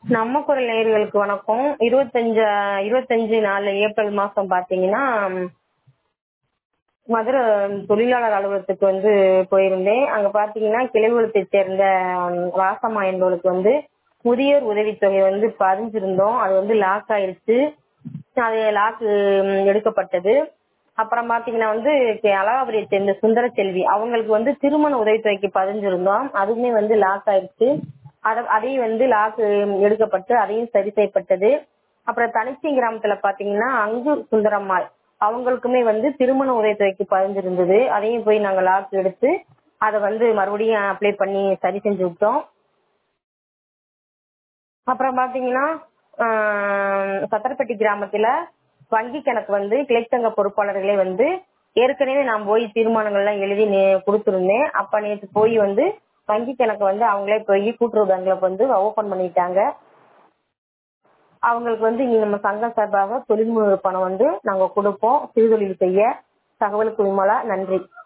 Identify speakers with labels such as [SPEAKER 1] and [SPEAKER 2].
[SPEAKER 1] நம்ம குரல் நேயர்களுக்கு வணக்கம் இருபத்தஞ்சு இருபத்தஞ்சு நாலு ஏப்ரல் மாசம் பாத்தீங்கன்னா மதுரை தொழிலாளர் அலுவலகத்துக்கு வந்து போயிருந்தேன் அங்க பாத்தீங்கன்னா கிளைகுளத்தை சேர்ந்த ராசம்மா என்பவளுக்கு வந்து முதியோர் உதவித்தொகை வந்து பதிஞ்சிருந்தோம் அது வந்து லாக் ஆயிருச்சு அது லாக் எடுக்கப்பட்டது அப்புறம் பாத்தீங்கன்னா வந்து அழகாபுரியை சேர்ந்த சுந்தர செல்வி அவங்களுக்கு வந்து திருமண உதவித்தொகைக்கு பதிஞ்சிருந்தோம் அதுவுமே வந்து லாக் ஆயிருச்சு அத அதையும் வந்து லாக் எடுக்கப்பட்டு அதையும் சரி செய்யப்பட்டது அப்புறம் தனிச்சி கிராமத்துல பாத்தீங்கன்னா அங்கு சுந்தரம்மாள் அவங்களுக்குமே வந்து திருமண உதவித்தொகைக்கு பதிஞ்சிருந்தது அதையும் போய் நாங்க லாக் எடுத்து அதை வந்து மறுபடியும் அப்ளை பண்ணி சரி செஞ்சு விட்டோம் அப்புறம் பாத்தீங்கன்னா சத்திரப்பட்டி கிராமத்துல வங்கி கணக்கு வந்து கிளைச்சங்க பொறுப்பாளர்களே வந்து ஏற்கனவே நான் போய் தீர்மானங்கள்லாம் எழுதி கொடுத்துருந்தேன் அப்ப நேற்று போய் வந்து வங்கி கணக்கு வந்து அவங்களே போய் கூட்டுறவு பேங்க்ல வந்து ஓபன் பண்ணிட்டாங்க அவங்களுக்கு வந்து இனி நம்ம சங்கம் சார்பாக தொழில் முனைவு பணம் வந்து நாங்க கொடுப்போம் சிறுதொழில் செய்ய தகவலுக்கு விமலா நன்றி